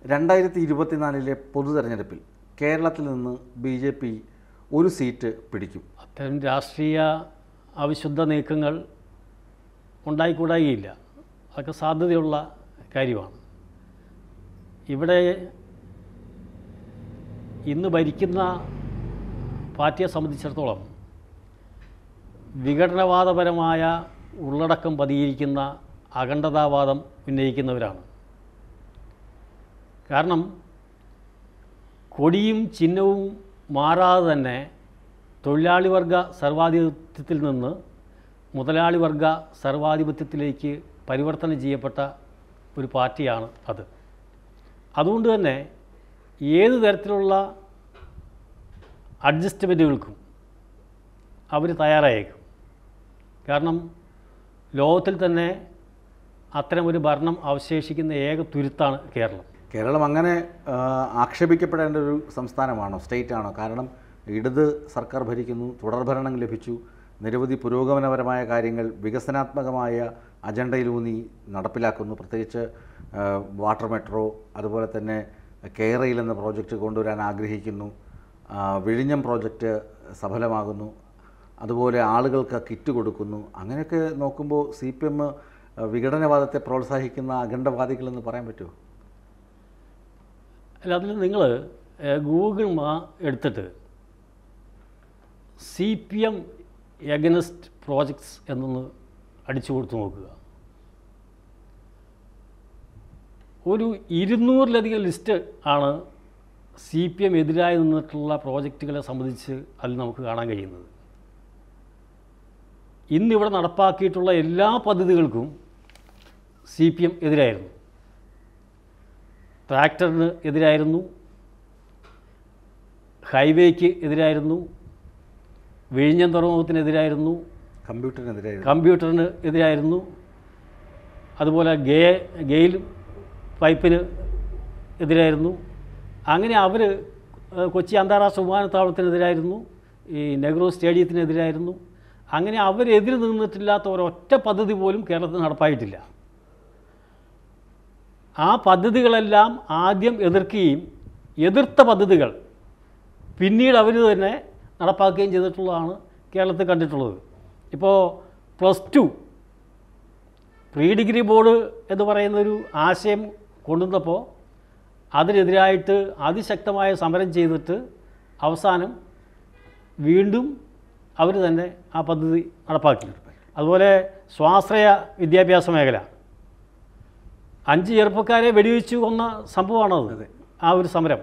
രണ്ടായിരത്തി ഇരുപത്തിനാലിലെ പൊതു തെരഞ്ഞെടുപ്പിൽ കേരളത്തിൽ നിന്ന് ബി ജെ പി ഒരു സീറ്റ് പിടിക്കും അത്തരം രാഷ്ട്രീയ അവിശുദ്ധ നീക്കങ്ങൾ ഉണ്ടായിക്കൂടായില്ല അതൊക്കെ സാധ്യതയുള്ള കാര്യമാണ് ഇവിടെ ഇന്ന് ഭരിക്കുന്ന പാർട്ടിയെ സംബന്ധിച്ചിടത്തോളം വിഘടനവാദപരമായ ഉള്ളടക്കം പതിയിരിക്കുന്ന അഖണ്ഡതാവാദം ഉന്നയിക്കുന്നവരാണ് കാരണം കൊടിയും ചിഹ്നവും മാറാതെ തന്നെ തൊഴിലാളി വർഗ സർവാധിപത്യത്തിൽ നിന്ന് മുതലാളി വർഗ സർവാധിപത്യത്തിലേക്ക് പരിവർത്തനം ചെയ്യപ്പെട്ട ഒരു പാർട്ടിയാണ് അത് അതുകൊണ്ട് തന്നെ ഏത് തരത്തിലുള്ള അഡ്ജസ്റ്റ്മെൻറ്റുകൾക്കും അവർ തയ്യാറായേക്കും കാരണം ലോകത്തിൽ തന്നെ അത്തരമൊരു ഭരണം അവശേഷിക്കുന്ന ഏക തുരുത്താണ് കേരളം കേരളം അങ്ങനെ ആ, ആക്ഷേപിക്കപ്പെടേണ്ട ഒരു സംസ്ഥാനമാണോ സ്റ്റേറ്റ് ആണോ കാരണം ഇടത് സർക്കാർ ഭരിക്കുന്നു തുടർഭരണം ലഭിച്ചു നിരവധി പുരോഗമനപരമായ കാര്യങ്ങൾ വികസനാത്മകമായ അജണ്ടയിലൂന്നി നടപ്പിലാക്കുന്നു പ്രത്യേകിച്ച് ആ, വാട്ടർ മെട്രോ അതുപോലെ തന്നെ കേരയിൽ എന്ന പ്രോജക്റ്റ് കൊണ്ടുവരാൻ ആഗ്രഹിക്കുന്നു ആ, വിഴിഞ്ഞം പ്രോജക്റ്റ് സഫലമാകുന്നു അതുപോലെ ആളുകൾക്ക് കിറ്റ് കൊടുക്കുന്നു അങ്ങനെയൊക്കെ നോക്കുമ്പോൾ സി പി എം വിഘടനവാദത്തെ പ്രോത്സാഹിക്കുന്ന അഖണ്ഡവാദികളെന്ന് പറയാൻ പറ്റുമോ അല്ല അതിൽ നിങ്ങൾ ഗൂഗിൾ മാ എടുത്തിട്ട് C P M against projects എന്നൊന്ന് അടിച്ചു കൊടുത്തു നോക്കുക ഒരു ഇരുന്നൂറിലധികം ലിസ്റ്റ് ആണ് സി പി എം എതിരായി നിന്നിട്ടുള്ള പ്രോജക്റ്റുകളെ സംബന്ധിച്ച് അതിൽ നമുക്ക് കാണാൻ കഴിയുന്നത് ഇന്നിവിടെ നടപ്പാക്കിയിട്ടുള്ള എല്ലാ പദ്ധതികൾക്കും സി പി എം എതിരായിരുന്നു ട്രാക്ടറിന് എതിരായിരുന്നു ഹൈവേക്ക് എതിരായിരുന്നു വിഴിഞ്ഞം തുറമുഖത്തിനെതിരായിരുന്നു കമ്പ്യൂട്ടറിനെതിരെ കമ്പ്യൂട്ടറിന് എതിരായിരുന്നു അതുപോലെ ഗേ ഗെയിൽ പൈപ്പിന് എതിരായിരുന്നു അങ്ങനെ അവർ കൊച്ചി അന്താരാഷ്ട്ര വിമാനത്താവളത്തിനെതിരായിരുന്നു ഈ നെഹ്റു സ്റ്റേഡിയത്തിനെതിരായിരുന്നു അങ്ങനെ അവരെതിര് നിന്നിട്ടില്ലാത്ത ഒരൊറ്റ പദ്ധതി പോലും കേരളത്തിൽ നടപ്പായിട്ടില്ല ആ പദ്ധതികളെല്ലാം ആദ്യം എതിർക്കുകയും എതിർത്ത പദ്ധതികൾ പിന്നീട് അവർ തന്നെ നടപ്പാക്കുകയും ചെയ്തിട്ടുള്ളതാണ് കേരളത്തിൽ കണ്ടിട്ടുള്ളത് ഇപ്പോൾ plus two pre degree board എന്ന് പറയുന്നൊരു ആശയം കൊണ്ടുവന്നപ്പോൾ അതിനെതിരായിട്ട് അതിശക്തമായ സമരം ചെയ്തിട്ട് അവസാനം വീണ്ടും അവർ തന്നെ ആ പദ്ധതി നടപ്പാക്കി അതുപോലെ സ്വാശ്രയ വിദ്യാഭ്യാസ മേഖല അഞ്ച് ചെറുപ്പക്കാരെ വെടിവെച്ചു കൊന്ന സംഭവമാണത് അതെ. ആ ഒരു സമരം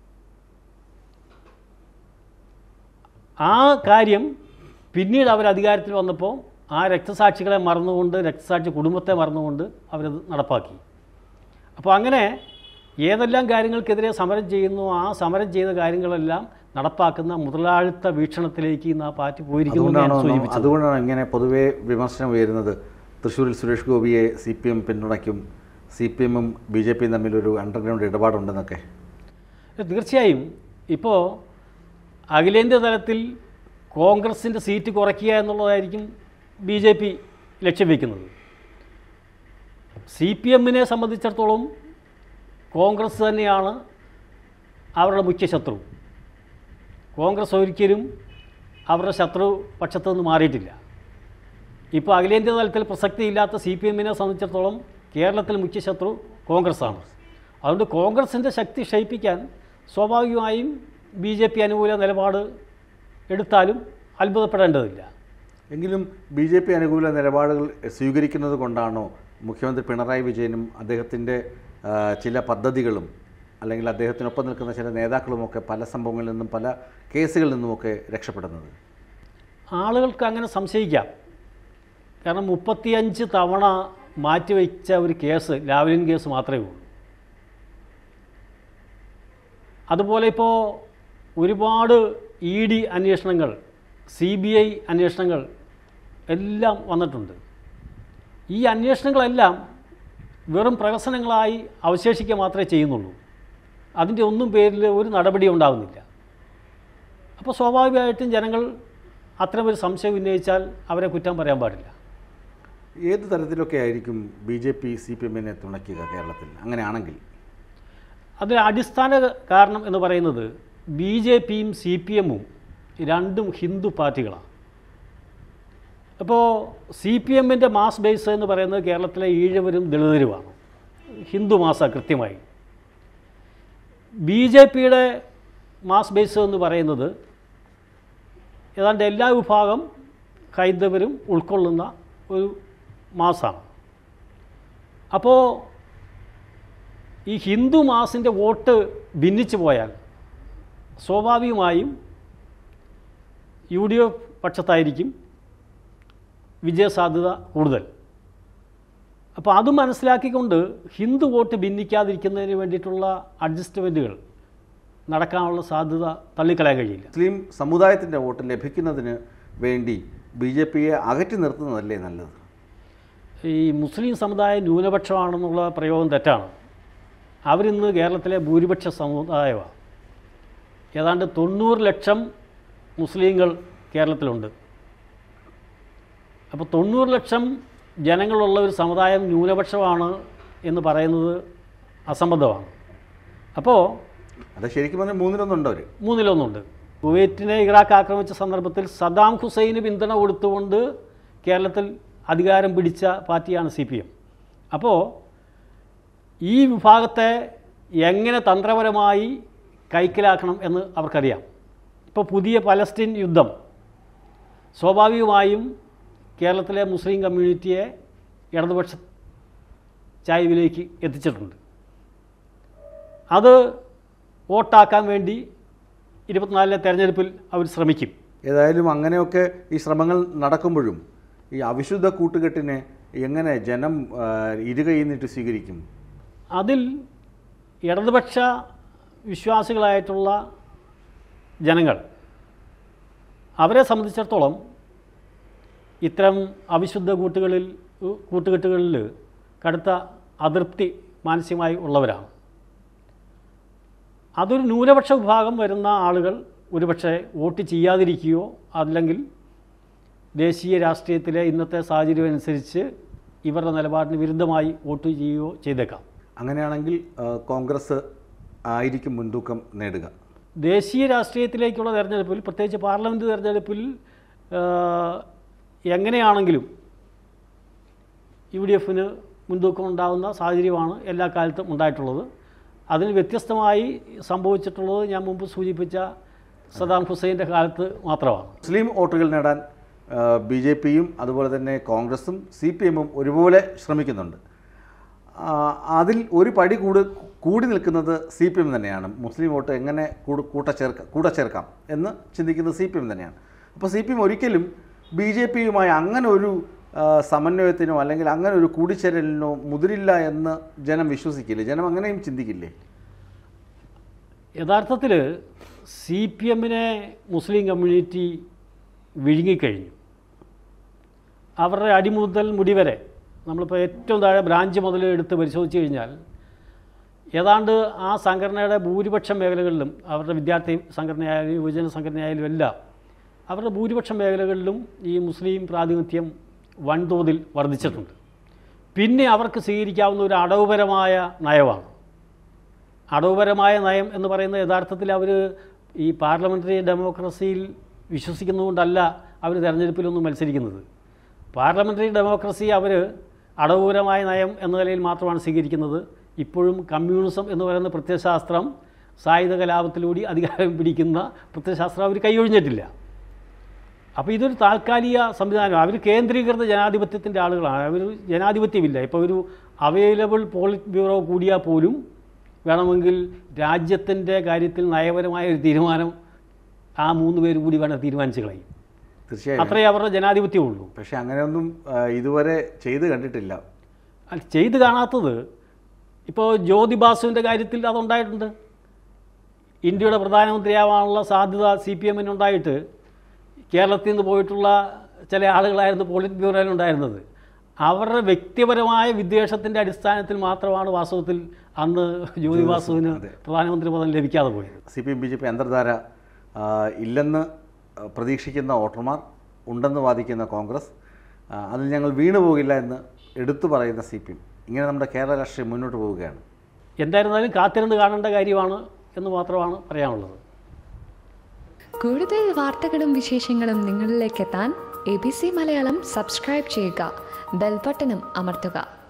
ആ കാര്യം പിന്നീട് അവർ അധികാരത്തിൽ വന്നപ്പോൾ ആ രക്തസാക്ഷികളെ മറന്നുകൊണ്ട് രക്തസാക്ഷി കുടുംബത്തെ മറന്നുകൊണ്ട് അവരത് നടപ്പാക്കി അപ്പോൾ അങ്ങനെ ഏതെല്ലാം കാര്യങ്ങൾക്കെതിരെ സമരം ചെയ്യുന്നു ആ സമരം ചെയ്ത കാര്യങ്ങളെല്ലാം നടപ്പാക്കുന്ന മുതലാളിത്ത വീക്ഷണത്തിലേക്ക് ഇന്ന് ആ പാർട്ടി പോയിരിക്കുന്നു എന്ന് ഞാൻ അതുകൊണ്ടാണോ സൂചിപ്പിച്ചത് അതുകൊണ്ടാണ് ഇങ്ങനെ പൊതുവെ വിമർശനം ഉയരുന്നത് തൃശ്ശൂരിൽ സുരേഷ് ഗോപിയെ സി പി എം പിന്തുണയ്ക്കും സി പി എമ്മും ബി ജെ പിയും തമ്മിലൊരു അണ്ടർഗ്രൗണ്ട് ഇടപാടുണ്ടെന്നൊക്കെ തീർച്ചയായും ഇപ്പോൾ അഖിലേന്ത്യാ തലത്തിൽ കോൺഗ്രസിൻ്റെ സീറ്റ് കുറയ്ക്കുക എന്നുള്ളതായിരിക്കും ബി ജെ പി ലക്ഷ്യം വയ്ക്കുന്നത് സി പി എമ്മിനെ സംബന്ധിച്ചിടത്തോളം കോൺഗ്രസ് തന്നെയാണ് അവരുടെ മുഖ്യ ശത്രു കോൺഗ്രസ് ഒരിക്കലും അവരുടെ ശത്രു പക്ഷത്തു നിന്ന് മാറിയിട്ടില്ല ഇപ്പോൾ അഖിലേന്ത്യാ തലത്തിൽ പ്രസക്തിയില്ലാത്ത സി പി എമ്മിനെ സംബന്ധിച്ചിടത്തോളം കേരളത്തിൽ മുഖ്യ ശത്രു കോൺഗ്രസ്സാണ് അതുകൊണ്ട് കോൺഗ്രസിൻ്റെ ശക്തി ക്ഷയിപ്പിക്കാൻ സ്വാഭാവികമായും ബി ജെ പി അനുകൂല നിലപാട് എടുത്താലും അത്ഭുതപ്പെടേണ്ടതില്ല എങ്കിലും ബി ജെ പി അനുകൂല നിലപാടുകൾ സ്വീകരിക്കുന്നത് കൊണ്ടാണോ മുഖ്യമന്ത്രി പിണറായി വിജയനും അദ്ദേഹത്തിൻ്റെ ആ, ചില പദ്ധതികളും അല്ലെങ്കിൽ അദ്ദേഹത്തിനൊപ്പം നിൽക്കുന്ന ചില നേതാക്കളുമൊക്കെ പല സംഭവങ്ങളിൽ നിന്നും പല കേസുകളിൽ നിന്നുമൊക്കെ രക്ഷപ്പെടുന്നത് ആളുകൾക്ക് അങ്ങനെ സംശയിക്കാം കാരണം മുപ്പത്തിയഞ്ച് തവണ മാറ്റിവെച്ച ഒരു കേസ് ലാവ്ലിൻ കേസ് മാത്രമേ ഉള്ളൂ അതുപോലെ ഇപ്പോൾ ഒരുപാട് ഇ ഡി അന്വേഷണങ്ങൾ സി ബി ഐ അന്വേഷണങ്ങൾ എല്ലാം വന്നിട്ടുണ്ട് ഈ അന്വേഷണങ്ങളെല്ലാം വെറും പ്രഹസനങ്ങളായി അവശേഷിക്കുക മാത്രമേ ചെയ്യുന്നുള്ളൂ അതിൻ്റെ ഒന്നും പേരിൽ ഒരു നടപടി ഉണ്ടാകുന്നില്ല അപ്പോൾ സ്വാഭാവികമായിട്ടും ജനങ്ങൾ അത്തരമൊരു സംശയം ഉന്നയിച്ചാൽ അവരെ കുറ്റം പറയാൻ പാടില്ല ഏത് തരത്തിലൊക്കെ ആയിരിക്കും B J P C P എമ്മിനെ തുണയ്ക്കുക കേരളത്തിൽ അങ്ങനെയാണെങ്കിൽ അതിന് അടിസ്ഥാന കാരണം എന്ന് പറയുന്നത് ബി ജെ പിയും സി പി എമ്മും രണ്ടും ഹിന്ദു പാർട്ടികളാണ് അപ്പോൾ സി പി എമ്മിൻ്റെ മാസ് ബേസ് എന്ന് പറയുന്നത് കേരളത്തിലെ ഈഴവരും ദളിതരുമാണ് ഹിന്ദു മാസ കൃത്യമായി ബി ജെ പിയുടെ മാസ് ബേസ് എന്ന് പറയുന്നത് ഏതാണ്ട് എല്ലാ വിഭാഗം ഹൈന്ദവരും ഉൾക്കൊള്ളുന്ന ഒരു മാസമാണ് അപ്പോൾ ഈ ഹിന്ദു മാസിൻ്റെ വോട്ട് ഭിന്നിച്ചു പോയാൽ സ്വാഭാവികമായും യു ഡി എഫ് പക്ഷത്തായിരിക്കും വിജയസാധ്യത കൂടുതൽ അപ്പോൾ അത് മനസ്സിലാക്കിക്കൊണ്ട് ഹിന്ദു വോട്ട് ഭിന്നിക്കാതിരിക്കുന്നതിന് വേണ്ടിയിട്ടുള്ള അഡ്ജസ്റ്റ്മെൻറ്റുകൾ നടക്കാനുള്ള സാധ്യത തള്ളിക്കളയാൻ കഴിയില്ല മുസ്ലിം സമുദായത്തിൻ്റെ വോട്ട് ലഭിക്കുന്നതിന് വേണ്ടി ബി ജെ പിയെ അകറ്റി നിർത്തുന്നതല്ലേ നല്ലത് ഈ മുസ്ലിം സമുദായം ന്യൂനപക്ഷമാണെന്നുള്ള പ്രയോഗം തെറ്റാണ് അവരിന്ന് കേരളത്തിലെ ഭൂരിപക്ഷ സമുദായമാണ് ഏതാണ്ട് തൊണ്ണൂറ് ലക്ഷം മുസ്ലിങ്ങൾ കേരളത്തിലുണ്ട് അപ്പോൾ തൊണ്ണൂറ് ലക്ഷം ജനങ്ങളുള്ള ഒരു സമുദായം ന്യൂനപക്ഷമാണ് എന്ന് പറയുന്നത് അസംബന്ധമാണ് അപ്പോൾ അത് ശരിക്കും പറഞ്ഞാൽ മൂന്നിലൊന്നുണ്ട് അവർ മൂന്നിലൊന്നുണ്ട് കുവൈറ്റിനെ ഇറാഖ് ആക്രമിച്ച സന്ദർഭത്തിൽ സദാം ഹുസൈന് പിന്തുണ കൊടുത്തുകൊണ്ട് കേരളത്തിൽ അധികാരം പിടിച്ച പാർട്ടിയാണ് സി പി എം അപ്പോൾ ഈ വിഭാഗത്തെ എങ്ങനെ തന്ത്രപരമായി കൈക്കലാക്കണം എന്ന് അവർക്കറിയാം ഇപ്പോൾ പുതിയ പലസ്തീൻ യുദ്ധം സ്വാഭാവികമായും കേരളത്തിലെ മുസ്ലിം കമ്മ്യൂണിറ്റിയെ ഇടതുപക്ഷ ചായ്വിലേക്ക് എത്തിച്ചിട്ടുണ്ട് അത് വോട്ടാക്കാൻ വേണ്ടി ഇരുപത്തിനാലിലെ തെരഞ്ഞെടുപ്പിൽ അവർ ശ്രമിക്കും ഏതായാലും അങ്ങനെയൊക്കെ ഈ ശ്രമങ്ങൾ നടക്കുമ്പോഴും ഈ അവിശുദ്ധ കൂട്ടുകെട്ടിനെ എങ്ങനെ ജനം ആ, ഇരുകൈ നീട്ടി സ്വീകരിക്കും അതിൽ ഇടതുപക്ഷ വിശ്വാസികളായിട്ടുള്ള ജനങ്ങൾ അവരെ സംബന്ധിച്ചിടത്തോളം ഇത്തരം അവിശുദ്ധ കൂട്ടുകളിൽ കൂട്ടുകെട്ടുകളിൽ കടുത്ത അതൃപ്തി മാനസികമായി ഉള്ളവരാണ് അതൊരു ന്യൂനപക്ഷ വിഭാഗം വരുന്ന ആളുകൾ ഒരുപക്ഷെ വോട്ട് ചെയ്യാതിരിക്കുകയോ അല്ലെങ്കിൽ ദേശീയ രാഷ്ട്രീയത്തിലെ ഇന്നത്തെ സാഹചര്യം അനുസരിച്ച് ഇവരുടെ നിലപാടിന് വിരുദ്ധമായി വോട്ട് ചെയ്യുകയോ ചെയ്തേക്കാം അങ്ങനെയാണെങ്കിൽ ആ, കോൺഗ്രസ് ആയിരിക്കും മുൻതൂക്കം നേടുക ദേശീയ രാഷ്ട്രീയത്തിലേക്കുള്ള തെരഞ്ഞെടുപ്പിൽ പ്രത്യേകിച്ച് പാർലമെൻറ്റ് തെരഞ്ഞെടുപ്പിൽ ആ, എങ്ങനെയാണെങ്കിലും യു ഡി എഫിന് മുൻതൂക്കം ഉണ്ടാകുന്ന സാഹചര്യമാണ് എല്ലാ കാലത്തും ഉണ്ടായിട്ടുള്ളത് അതിന് വ്യത്യസ്തമായി സംഭവിച്ചിട്ടുള്ളത് ഞാൻ മുമ്പ് സൂചിപ്പിച്ച സദാം ഹുസൈൻ്റെ കാലത്ത് മാത്രമാണ് മുസ്ലിം വോട്ടുകൾ നേടാൻ ബി ജെ പിയും അതുപോലെ തന്നെ കോൺഗ്രസും സി പി എമ്മും ഒരുപോലെ ശ്രമിക്കുന്നുണ്ട് ആ, അതിൽ ഒരു പടി കൂടി കൂടി നിൽക്കുന്നത് സി പി എം തന്നെയാണ് മുസ്ലിം വോട്ട് എങ്ങനെ കൂട കൂട്ടച്ചേർക്ക കൂടച്ചേർക്കാം എന്ന് ചിന്തിക്കുന്നത് സി പി എം തന്നെയാണ് അപ്പോൾ സി പി എം ഒരിക്കലും ബി ജെ പിയുമായി അങ്ങനെ ഒരു ആ, സമന്വയത്തിനോ അല്ലെങ്കിൽ അങ്ങനെ ഒരു കൂടിച്ചേരലിനോ മുതിരില്ല എന്ന് ജനം വിശ്വസിക്കില്ലേ ജനം അങ്ങനെയും ചിന്തിക്കില്ലേ യഥാർത്ഥത്തിൽ സി പി എമ്മിനെ മുസ്ലിം കമ്മ്യൂണിറ്റി വിഴുങ്ങിക്കഴിഞ്ഞു അവരുടെ അടി മുതൽ മുടി വരെ നമ്മളിപ്പോൾ ഏറ്റവും താഴെ ബ്രാഞ്ച് മുതൽ എടുത്ത് പരിശോധിച്ച് കഴിഞ്ഞാൽ ഏതാണ്ട് ആ സംഘടനയുടെ ഭൂരിപക്ഷം മേഖലകളിലും അവരുടെ വിദ്യാർത്ഥി സംഘടനയായാലും യുവജന സംഘടനയായാലും എല്ലാം അവരുടെ ഭൂരിപക്ഷം മേഖലകളിലും ഈ മുസ്ലിം പ്രാതിനിധ്യം വൻതോതിൽ വർദ്ധിച്ചിട്ടുണ്ട് പിന്നെ അവർക്ക് സ്വീകരിക്കാവുന്ന ഒരു അടവുപരമായ നയമാണ് അടവുപരമായ നയം എന്ന് പറയുന്നത് യഥാർത്ഥത്തിൽ അവർ ഈ പാർലമെൻ്ററി ഡെമോക്രസിയിൽ വിശ്വസിക്കുന്നതുകൊണ്ടല്ല അവർ തെരഞ്ഞെടുപ്പിലൊന്നും മത്സരിക്കുന്നത് പാർലമെൻ്ററി ഡെമോക്രസി അവർ അടവുപരമായ നയം എന്ന നിലയിൽ മാത്രമാണ് സ്വീകരിക്കുന്നത് ഇപ്പോഴും കമ്മ്യൂണിസം എന്ന് പറയുന്ന പ്രത്യയശാസ്ത്രം സായുധ കലാപത്തിലൂടെ അധികാരം പിടിക്കുന്ന പ്രത്യയശാസ്ത്രം അവർ കൈയൊഴിഞ്ഞിട്ടില്ല അപ്പോൾ ഇതൊരു താൽക്കാലിക സംവിധാനം അവർ കേന്ദ്രീകൃത ജനാധിപത്യത്തിൻ്റെ ആളുകളാണ് അവർ ജനാധിപത്യമില്ല ഇപ്പോൾ ഒരു അവൈലബിൾ പോളിറ്റ് ബ്യൂറോ കൂടിയാൽ പോലും വേണമെങ്കിൽ രാജ്യത്തിൻ്റെ കാര്യത്തിൽ നയപരമായ ഒരു തീരുമാനം ആ മൂന്ന് പേര് കൂടി വേണം തീരുമാനിച്ച് കളയും തീർച്ചയായും അത്രയേ അവരുടെ ജനാധിപത്യമുള്ളൂ പക്ഷേ അങ്ങനെയൊന്നും ആ, ഇതുവരെ ചെയ്ത് കണ്ടിട്ടില്ല അല്ല, ചെയ്ത് കാണാത്തത് ഇപ്പോൾ ജ്യോതി ബാസുവിൻ്റെ കാര്യത്തിൽ അതുണ്ടായിട്ടുണ്ട് ഇന്ത്യയുടെ പ്രധാനമന്ത്രിയാവാനുള്ള സാധ്യത സി പി എമ്മിനുണ്ടായിട്ട് കേരളത്തിൽ നിന്ന് പോയിട്ടുള്ള ചില ആളുകളായിരുന്നു പോളിറ്റ് ബ്യൂറോയിലുണ്ടായിരുന്നത് അവരുടെ വ്യക്തിപരമായ വിദ്വേഷത്തിൻ്റെ അടിസ്ഥാനത്തിൽ മാത്രമാണ് വാസ്തവത്തിൽ അന്ന് ജ്യോതി ബാസുവിന് പ്രധാനമന്ത്രി പദം ലഭിക്കാതെ പോയത് C P M B J P അന്തർധാര ആ, ഇല്ലെന്ന് ആ, പ്രതീക്ഷിക്കുന്ന വോട്ടർമാർ ഉണ്ടെന്ന് വാദിക്കുന്ന കോൺഗ്രസ് ആ, അതിൽ ഞങ്ങൾ വീണു പോകില്ല എന്ന് എടുത്തു പറയുന്ന സി പി എം ഇങ്ങനെ നമ്മുടെ കേരള രാഷ്ട്രീയം മുന്നോട്ട് പോവുകയാണ് എന്തായിരുന്നാലും കാത്തിരുന്ന് കാണേണ്ട കാര്യമാണ് എന്ന് മാത്രമാണ് പറയാനുള്ളത് കൂടുതൽ വാർത്തകളും വിശേഷങ്ങളും നിങ്ങളിലേക്ക് എത്താൻ A B C Malayalam subscribe ചെയ്യുക ബെൽബട്ടനും അമർത്തുക